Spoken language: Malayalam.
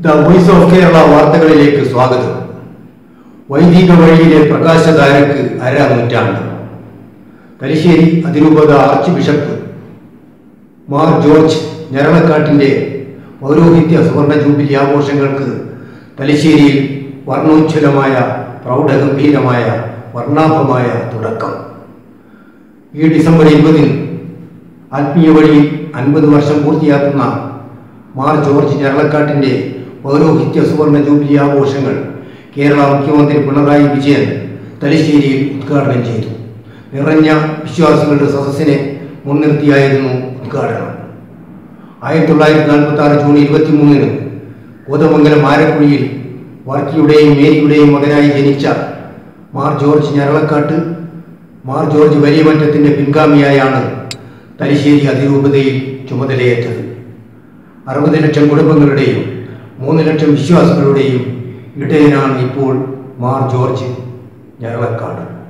ദ വോയിസ് ഓഫ് കേരള വാർത്തകളിലേക്ക് സ്വാഗതം വൈദിക വഴിയിലെ പ്രകാശധാരക്ക് അര നൂറ്റാണ്ട് തലശ്ശേരി അതിരൂപത ആർച്ച് ബിഷപ്പ് മാർ ജോർജ് ഞരളക്കാട്ടിൻ്റെ പൗരോഹിത്യ സുവർണ ജൂബിലി ആഘോഷങ്ങൾക്ക് തലശ്ശേരിയിൽ വർണ്ണോജ്വലമായ പ്രൗഢഗംഭീരമായ വർണ്ണാഭമായ തുടക്കം ഈ ഡിസംബർ ഇരുപതിന് ആത്മീയ വഴിയിൽ അൻപത് വർഷം പൂർത്തിയാക്കുന്ന മാർ ജോർജ് ഞരളക്കാട്ടിൻ്റെ പൗരോഹിത്യ സുവർണ ജൂബിലി ആഘോഷങ്ങൾ കേരള മുഖ്യമന്ത്രി പിണറായി വിജയൻ തലശ്ശേരിയിൽ ഉദ്ഘാടനം ചെയ്തു നിറഞ്ഞ വിശ്വാസികളുടെ സദസ്സിനെ മുൻനിർത്തിയായിരുന്നു ഉദ്ഘാടനം ആയിരത്തി തൊള്ളായിരത്തി നാൽപ്പത്തി ആറ് ജൂൺ ഇരുപത്തി മൂന്നിന് കോതമംഗലം ആരക്കുഴിയിൽ വർക്കിയുടെയും മേരിയുടെയും മകനായി ജനിച്ച മാർ ജോർജ് ഞരളക്കാട്ട് മാർ ജോർജ് വലിയമറ്റത്തിൻ്റെ പിൻഗാമിയായാണ് തലശ്ശേരി അതിരൂപതയിൽ ചുമതലയേറ്റത് അറുപത് ലക്ഷം കുടുംബങ്ങളുടെയും മൂന്ന് ലക്ഷം വിശ്വാസികളുടെയും ഇടയനാണ് ഇപ്പോൾ മാർ ജോർജ് ഞരളക്കാട്